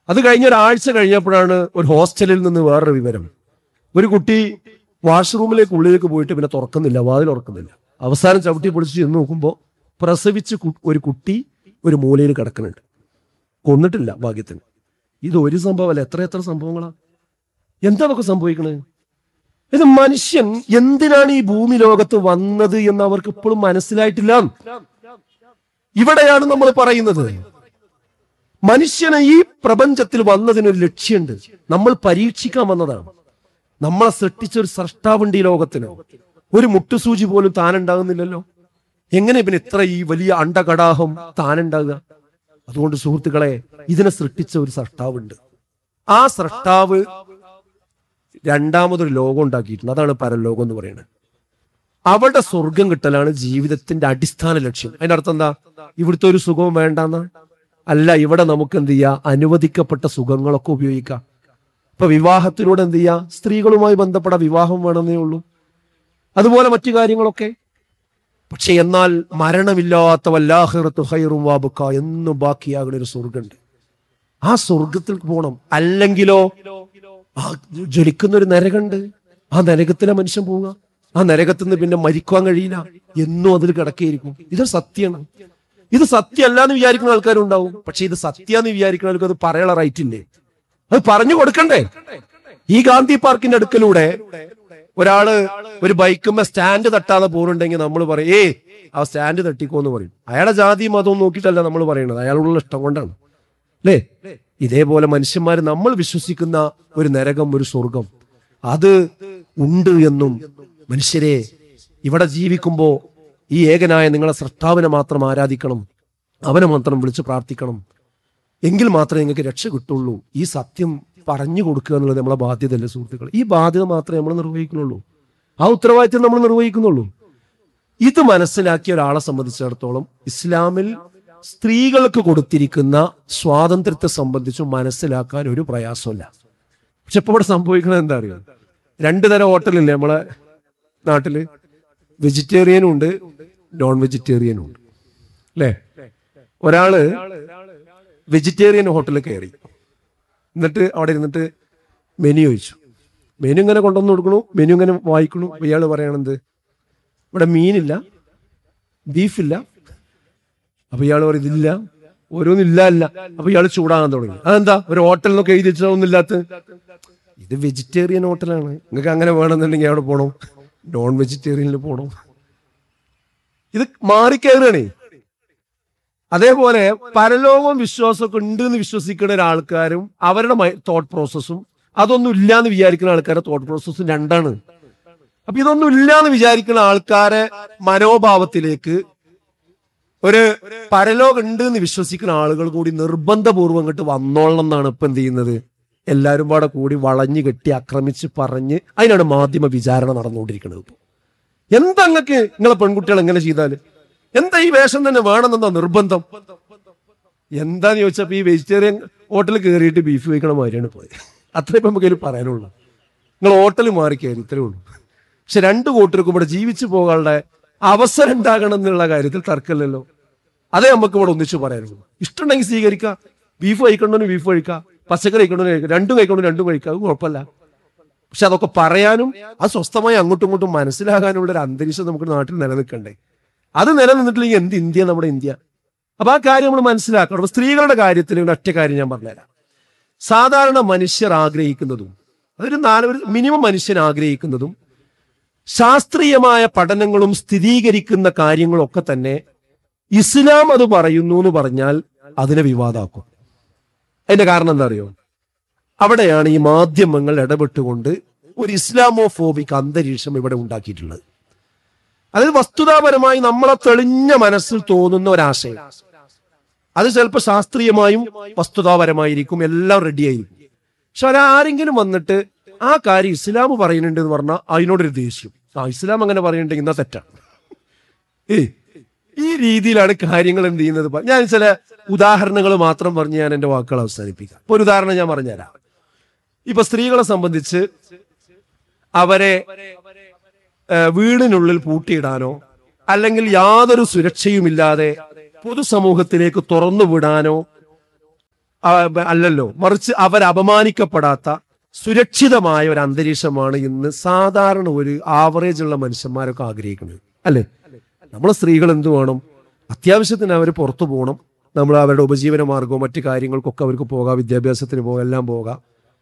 അത് കഴിഞ്ഞ ഒരാഴ്ച കഴിഞ്ഞപ്പോഴാണ് ഒരു ഹോസ്റ്റലിൽ നിന്ന് വേറൊരു വിവരം ഒരു കുട്ടി വാഷ്റൂമിലേക്ക് ഉള്ളിലേക്ക് പോയിട്ട് പിന്നെ തുറക്കുന്നില്ല വാതിൽ തുറക്കുന്നില്ല അവസാനം ചവിട്ടി പൊളിച്ച് ചെന്ന് നോക്കുമ്പോൾ പ്രസവിച്ച് കു- ഒരു കുട്ടി ഒരു മൂലയിൽ കിടക്കുന്നുണ്ട് കൊന്നിട്ടില്ല ഭാഗ്യത്തിന് ഇത് ഒരു സംഭവമല്ല എത്ര എത്ര സംഭവങ്ങളാ എന്താ അതൊക്കെ സംഭവിക്കണത് ഇത് മനുഷ്യൻ എന്തിനാണ് ഈ ഭൂമി ലോകത്ത് വന്നത് എന്ന് അവർക്ക് ഇപ്പോഴും മനസ്സിലായിട്ടില്ല ഇവിടെയാണ് നമ്മൾ പറയുന്നത് മനുഷ്യന് ഈ പ്രപഞ്ചത്തിൽ വന്നതിനൊരു ലക്ഷ്യമുണ്ട് നമ്മൾ പരീക്ഷിക്കാൻ വന്നതാണ് നമ്മളെ സൃഷ്ടിച്ച ഒരു സൃഷ്ടാവുണ്ട് ഈ ലോകത്തിന് ഒരു മുട്ടുസൂചി പോലും താനുണ്ടാകുന്നില്ലല്ലോ എങ്ങനെ ഇവന് ഇത്ര ഈ വലിയ അണ്ടകടാഹം താനുണ്ടാകുക അതുകൊണ്ട് സുഹൃത്തുക്കളെ ഇതിനെ സൃഷ്ടിച്ച ഒരു സൃഷ്ടാവുണ്ട് ആ സൃഷ്ടാവ് രണ്ടാമതൊരു ലോകം ഉണ്ടാക്കിയിട്ടുണ്ട് അതാണ് പരലോകം എന്ന് പറയുന്നത് അവിടെ സ്വർഗം കിട്ടലാണ് ജീവിതത്തിന്റെ അടിസ്ഥാന ലക്ഷ്യം അതിന്റെ അർത്ഥം എന്താ ഇവിടുത്തെ ഒരു സുഖവും വേണ്ടെന്ന അല്ല ഇവിടെ നമുക്ക് എന്ത് ചെയ്യാം അനുവദിക്കപ്പെട്ട സുഖങ്ങളൊക്കെ ഉപയോഗിക്കാം ഇപ്പൊ വിവാഹത്തിലൂടെ എന്ത് ചെയ്യാം സ്ത്രീകളുമായി ബന്ധപ്പെട്ട വിവാഹം വേണമെന്നേ ഉള്ളൂ അതുപോലെ മറ്റു കാര്യങ്ങളൊക്കെ പക്ഷെ എന്നാൽ മരണമില്ലാത്ത വല്ലാഹിറത്ത് ഹൈറും വാബുക്ക എന്നും ബാക്കിയാകുന്ന ഒരു സ്വർഗമുണ്ട് ആ സ്വർഗത്തിൽ പോകണം അല്ലെങ്കിലോ ആ ജ്വലിക്കുന്ന ഒരു നരകമുണ്ട് ആ നരകത്തിലെ മനുഷ്യൻ പോവുക ആ നരകത്തിൽ നിന്ന് പിന്നെ മരിക്കാൻ കഴിയില്ല എന്നും അതിൽ കിടക്കുകയായിരിക്കും ഇത് സത്യമാണ് ഇത് സത്യമല്ല എന്ന് വിചാരിക്കുന്ന ആൾക്കാരുണ്ടാവും പക്ഷെ ഇത് സത്യാന്ന് വിചാരിക്കുന്ന ആൾക്ക് അത് പറയാനുള്ള റൈറ്റ് ഇല്ലേ അത് പറഞ്ഞു കൊടുക്കണ്ടേ ഈ ഗാന്ധി പാർക്കിന്റെ അടുക്കലൂടെ ഒരാള് ഒരു ബൈക്കുമ്പോ സ്റ്റാൻഡ് തട്ടാതെ പോറുണ്ടെങ്കിൽ നമ്മൾ പറയും ഏ ആ സ്റ്റാൻഡ് തട്ടിക്കോന്ന് പറയും അയാളെ ജാതി മതവും നോക്കിയിട്ടല്ല നമ്മൾ പറയുന്നത് അയാളുള്ള ഇഷ്ടം കൊണ്ടാണ് അല്ലേ ഇതേപോലെ മനുഷ്യന്മാർ നമ്മൾ വിശ്വസിക്കുന്ന ഒരു നരകം ഒരു സ്വർഗം അത് ഉണ്ട് എന്നും മനുഷ്യരെ ഇവിടെ ജീവിക്കുമ്പോ ഈ ഏകനായ നിങ്ങളെ സൃഷ്ടാവിനെ മാത്രം ആരാധിക്കണം അവനെ മാത്രം വിളിച്ച് പ്രാർത്ഥിക്കണം എങ്കിൽ മാത്രമേ നിങ്ങൾക്ക് രക്ഷ കിട്ടുള്ളൂ ഈ സത്യം പറഞ്ഞു കൊടുക്കുക എന്നുള്ളത് നമ്മളെ ബാധ്യതയല്ലേ സുഹൃത്തുക്കൾ ഈ ബാധ്യത മാത്രമേ നമ്മൾ നിർവഹിക്കുന്നുള്ളൂ ആ ഉത്തരവാദിത്വം നമ്മൾ നിർവഹിക്കുന്നുള്ളൂ ഇത് മനസ്സിലാക്കിയ ഒരാളെ സംബന്ധിച്ചിടത്തോളം ഇസ്ലാമിൽ സ്ത്രീകൾക്ക് കൊടുത്തിരിക്കുന്ന സ്വാതന്ത്ര്യത്തെ സംബന്ധിച്ച് മനസ്സിലാക്കാൻ ഒരു പ്രയാസമില്ല പക്ഷെ ഇപ്പൊ ഇവിടെ സംഭവിക്കുന്നത് എന്താ അറിയോ രണ്ടു തരം ഹോട്ടലില്ലേ നമ്മളെ നാട്ടില് വെജിറ്റേറിയനും ഉണ്ട് നോൺ വെജിറ്റേറിയനും ഉണ്ട് അല്ലേ ഒരാള് വെജിറ്റേറിയൻ ഹോട്ടലിൽ കയറി എന്നിട്ട് അവിടെ ഇരുന്നിട്ട് മെനു ചോദിച്ചു മെനു ഇങ്ങനെ കൊണ്ടുവന്ന് കൊടുക്കണു മെനു ഇങ്ങനെ വായിക്കണു ഇയാൾ പറയണത് ഇവിടെ മീനില്ല ബീഫില്ല അപ്പൊ ഇയാൾ പറയും ഇതില്ല ഓരോന്നും ഇല്ല അല്ല അപ്പൊ ഇയാൾ ചൂടാകാൻ തുടങ്ങി അതെന്താ ഒരു ഹോട്ടലിൽ നിന്നൊക്കെ എഴുതി വെച്ചാൽ ഒന്നും ഇല്ലാത്ത ഇത് വെജിറ്റേറിയൻ ഹോട്ടലാണ് നിങ്ങൾക്ക് അങ്ങനെ വേണമെന്നുണ്ടെങ്കിൽ അവിടെ പോകണം നോൺ വെജിറ്റേറിയനിൽ പോകണം ഇത് മാറിക്കയറുകയാണേ അതേപോലെ പരലോകവും വിശ്വാസമൊക്കെ ഉണ്ട് എന്ന് വിശ്വസിക്കുന്ന ഒരാൾക്കാരും അവരുടെ തോട്ട് പ്രോസസ്സും അതൊന്നും ഇല്ല എന്ന് വിചാരിക്കുന്ന ആൾക്കാരുടെ തോട്ട് പ്രോസസ്സും രണ്ടാണ് അപ്പൊ ഇതൊന്നും ഇല്ല എന്ന് വിചാരിക്കുന്ന ആൾക്കാരെ മനോഭാവത്തിലേക്ക് ഒരു പരലോകം ഉണ്ട് എന്ന് വിശ്വസിക്കുന്ന ആളുകൾ കൂടി നിർബന്ധപൂർവ്വം ഇങ്ങോട്ട് വന്നോളണം എന്നാണ് ഇപ്പൊ എന്ത് ചെയ്യുന്നത് എല്ലാവരും പാടെ കൂടി വളഞ്ഞു കെട്ടി ആക്രമിച്ച് പറഞ്ഞ് അതിനാണ് മാധ്യമ വിചാരണ നടന്നുകൊണ്ടിരിക്കുന്നത് ഇപ്പൊ എന്താ നിങ്ങൾക്ക് നിങ്ങളെ പെൺകുട്ടികൾ എങ്ങനെ ചെയ്താല് എന്താ ഈ വേഷം തന്നെ വേണമെന്നെന്താ നിർബന്ധം എന്താന്ന് ചോദിച്ചപ്പോ ഈ വെജിറ്റേറിയൻ ഹോട്ടലിൽ കയറിയിട്ട് ബീഫ് കഴിക്കണ മാതിരിയാണ് പോയത് അത്രേ ഇപ്പൊ നമുക്ക് അതിൽ പറയാനുള്ളൂ നിങ്ങൾ ഹോട്ടൽ മാറി കയറി ഇത്രേ ഉള്ളൂ പക്ഷെ രണ്ട് കൂട്ടർക്കും ഇവിടെ ജീവിച്ചു പോകാനുള്ള അവസരം ഉണ്ടാകണം എന്നുള്ള കാര്യത്തിൽ തർക്കമില്ലല്ലോ അതേ നമുക്ക് ഇവിടെ ഒന്നിച്ചു പറയാനുള്ളൂ ഇഷ്ടമുണ്ടെങ്കിൽ സ്വീകരിക്കാം ബീഫ് കഴിക്കണമെന്ന് ബീഫ് കഴിക്കാം പച്ചക്കറി കഴിക്കണമെന്ന് കഴിക്കാം രണ്ടും കഴിക്കണമെന്ന് രണ്ടും കഴിക്കാം അത് കുഴപ്പമില്ല പക്ഷെ അതൊക്കെ പറയാനും അത് സ്വസ്ഥമായി അങ്ങോട്ടും ഇങ്ങോട്ടും മനസ്സിലാകാനുള്ള ഒരു അന്തരീക്ഷം നമുക്ക് നാട്ടിൽ നിലനിൽക്കണ്ടേ അത് നിലനിന്നിട്ടില്ലെങ്കിൽ എന്ത് ഇന്ത്യ നമ്മുടെ ഇന്ത്യ അപ്പൊ ആ കാര്യം നമ്മൾ മനസ്സിലാക്കണം അപ്പൊ സ്ത്രീകളുടെ കാര്യത്തിൽ ഒരു ഒറ്റ കാര്യം ഞാൻ പറഞ്ഞുതരാം സാധാരണ മനുഷ്യർ ആഗ്രഹിക്കുന്നതും അതൊരു നാല് ഒരു മിനിമം മനുഷ്യൻ ആഗ്രഹിക്കുന്നതും ശാസ്ത്രീയമായ പഠനങ്ങളും സ്ഥിരീകരിക്കുന്ന കാര്യങ്ങളൊക്കെ തന്നെ ഇസ്ലാം അത് പറയുന്നു എന്ന് പറഞ്ഞാൽ അതിനെ വിവാദമാക്കും അതിന്റെ കാരണം എന്താ അറിയോ അവിടെയാണ് ഈ മാധ്യമങ്ങൾ ഇടപെട്ടുകൊണ്ട് ഒരു ഇസ്ലാമോഫോബിക് അന്തരീക്ഷം ഇവിടെ ഉണ്ടാക്കിയിട്ടുള്ളത് അതായത് വസ്തുതാപരമായി നമ്മളെ തെളിഞ്ഞ മനസ്സിൽ തോന്നുന്ന ഒരാശയം അത് ചിലപ്പോൾ ശാസ്ത്രീയമായും വസ്തുതാപരമായിരിക്കും എല്ലാം റെഡി ആയിരിക്കും പക്ഷെ അതാരെങ്കിലും വന്നിട്ട് ആ കാര്യം ഇസ്ലാം പറയുന്നുണ്ട് എന്ന് പറഞ്ഞാൽ അതിനോടൊരു ദേഷ്യം ആ ഇസ്ലാം അങ്ങനെ പറയുന്നുണ്ടെങ്കിൽ എന്നാ തെറ്റാണ് ഏ ഈ രീതിയിലാണ് കാര്യങ്ങൾ എന്ത് ചെയ്യുന്നത് പ- ഞാൻ ചില ഉദാഹരണങ്ങൾ മാത്രം പറഞ്ഞ് ഞാൻ എന്റെ വാക്കുകൾ അവസാനിപ്പിക്കാം ഇപ്പൊ ഒരു ഉദാഹരണം ഞാൻ പറഞ്ഞുതരാം ഇപ്പൊ സ്ത്രീകളെ സംബന്ധിച്ച് അവരെ ഏഹ്, വീടിനുള്ളിൽ പൂട്ടിയിടാനോ അല്ലെങ്കിൽ യാതൊരു സുരക്ഷയുമില്ലാതെ പൊതുസമൂഹത്തിലേക്ക് തുറന്നു വിടാനോ ആ, ബ- അല്ലല്ലോ മറിച്ച് അവർ അപമാനിക്കപ്പെടാത്ത സുരക്ഷിതമായ ഒരു അന്തരീക്ഷമാണ് ഇന്ന് സാധാരണ ഒരു ആവറേജ് ഉള്ള മനുഷ്യന്മാരൊക്കെ ആഗ്രഹിക്കുന്നത് അല്ലേ നമ്മളെ സ്ത്രീകൾ എന്ത് വേണം അത്യാവശ്യത്തിന് അവർ പുറത്തു പോകണം നമ്മൾ അവരുടെ ഉപജീവന മാർഗവും മറ്റു കാര്യങ്ങൾക്കൊക്കെ അവർക്ക് പോകാം വിദ്യാഭ്യാസത്തിന് പോകാം എല്ലാം പോകാം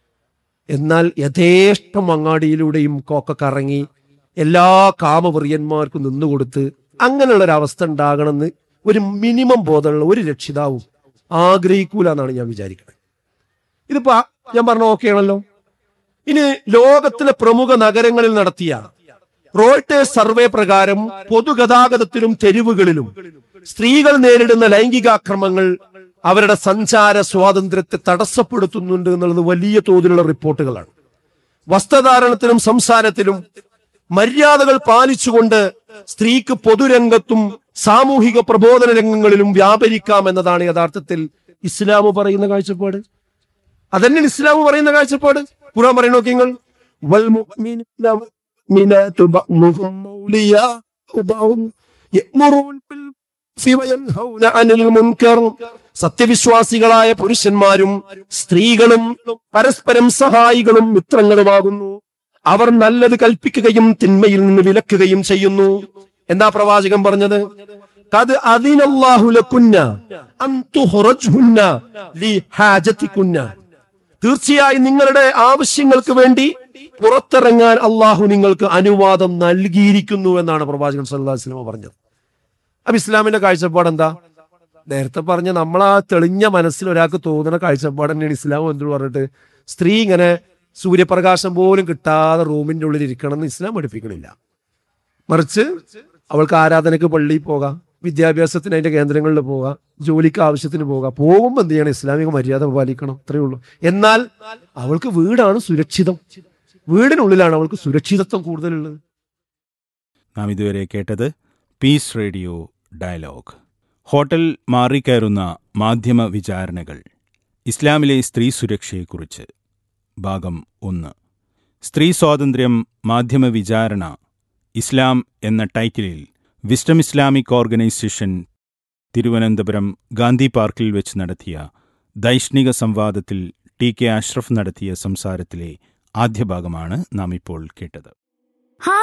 എന്നാൽ യഥേഷ്ടം അങ്ങാടിയിലൂടെയും ഒക്കെ കറങ്ങി എല്ലാ കാമവെറിയന്മാർക്കും നിന്നുകൊടുത്ത് അങ്ങനെയുള്ള ഒരു അവസ്ഥ ഉണ്ടാകണമെന്ന് ഒരു മിനിമം ബോധമുള്ള ഒരു രക്ഷിതാവും ആഗ്രഹിക്കൂല എന്നാണ് ഞാൻ വിചാരിക്കുന്നത് ഇതിപ്പോ ആ- ഞാൻ പറഞ്ഞ ഓക്കെ ആണല്ലോ ഇനി ലോകത്തിലെ പ്രമുഖ നഗരങ്ങളിൽ നടത്തിയ റോയിട്ടേഴ്സ് സർവേ പ്രകാരം പൊതുഗതാഗതത്തിലും തെരുവുകളിലും സ്ത്രീകൾ നേരിടുന്ന ലൈംഗികാക്രമങ്ങൾ അവരുടെ സഞ്ചാര സ്വാതന്ത്ര്യത്തെ തടസ്സപ്പെടുത്തുന്നുണ്ട് എന്നുള്ളത് വലിയ തോതിലുള്ള റിപ്പോർട്ടുകളാണ് വസ്ത്രധാരണത്തിലും സംസാരത്തിലും മര്യാദകൾ പാലിച്ചുകൊണ്ട് സ്ത്രീക്ക് പൊതുരംഗത്തും സാമൂഹിക പ്രബോധന രംഗങ്ങളിലും വ്യാപരിക്കാം എന്നതാണ് യഥാർത്ഥത്തിൽ ഇസ്ലാം പറയുന്ന കാഴ്ചപ്പാട് അതന്നെ ഇസ്ലാം പറയുന്ന കാഴ്ചപ്പാട് ഖുറാൻ പറയുന്ന നോക്കിങ്ങൾ والمؤمنون والمؤمنات بعضهم أولياء بعض يأمرون بالعرف وينهون عن المنكر സത്യവിശ്വാസികളായ പുരുഷന്മാരും സ്ത്രീകളും പരസ്പരം സഹായികളും മിത്രങ്ങളുമാകുന്നു അവർ നല്ലത് കൽപ്പിക്കുകയും തിന്മയിൽ നിന്ന് വിലക്കുകയും ചെയ്യുന്നു എന്താ പ്രവാചകൻ പറഞ്ഞത് കത് അതിനല്ലാഹുലക്കുന്ന അന്തുഹുറജ്ഹുന്ന ലി ഹാജത്തിക്കുന്ന തീർച്ചയായും നിങ്ങളുടെ ആവശ്യങ്ങൾക്ക് വേണ്ടി പുറത്തിറങ്ങാൻ അള്ളാഹു നിങ്ങൾക്ക് അനുവാദം നൽകിയിരിക്കുന്നു എന്നാണ് പ്രവാചകൻ സല്ലല്ലാഹു അലൈഹി വസല്ലം പറഞ്ഞത് അപ്പൊ ഇസ്ലാമിന്റെ കാഴ്ചപ്പാട് എന്താ നേരത്തെ പറഞ്ഞ നമ്മൾ ആ തെളിഞ്ഞ മനസ്സിൽ ഒരാൾക്ക് തോന്നുന്ന കാഴ്ചപ്പാട് തന്നെയാണ് ഇസ്ലാം എന്ത് പറഞ്ഞിട്ട് സ്ത്രീ ഇങ്ങനെ സൂര്യപ്രകാശം പോലും കിട്ടാതെ റൂമിന്റെ ഉള്ളിൽ ഇരിക്കണം എന്ന് ഇസ്ലാം പഠിപ്പിക്കണില്ല മറിച്ച് അവൾക്ക് ആരാധനയ്ക്ക് പള്ളിയിൽ പോകാം വിദ്യാഭ്യാസത്തിന് അതിന്റെ കേന്ദ്രങ്ങളിൽ പോകാം ജോലിക്ക് ആവശ്യത്തിന് പോകാം പോകുമ്പോൾ എന്ത് ചെയ്യണം ഇസ്ലാമിക മര്യാദ പാലിക്കണം അത്രയേ ഉള്ളൂ എന്നാൽ അവൾക്ക് വീടാണ് സുരക്ഷിതം വീടിനുള്ളിലാണ് അവൾക്ക് സുരക്ഷിതത്വം കൂടുതലുള്ളത് നാം ഇതുവരെ കേട്ടത് പീസ് റേഡിയോ ഡയലോഗ് ഹോട്ടൽ മാറിക്കയറുന്ന മാധ്യമ വിചാരണകൾ ഇസ്ലാമിലെ സ്ത്രീ സുരക്ഷയെക്കുറിച്ച് ഭാഗം ഒന്ന് സ്ത്രീ സ്വാതന്ത്ര്യം മാധ്യമ വിചാരണ ഇസ്ലാം എന്ന ടൈറ്റിലിൽ wisdom Islamic organisation Thiruvananthapuram Gandhi പാർക്കിൽ വെച്ച് നടത്തിയ ദൈഷ്ണിക സംവാദത്തിൽ ടി കെ അഷ്റഫ് നടത്തിയ സംസാരത്തിലെ ആദ്യ ഭാഗമാണ് നാം ഇപ്പോൾ കേട്ടത്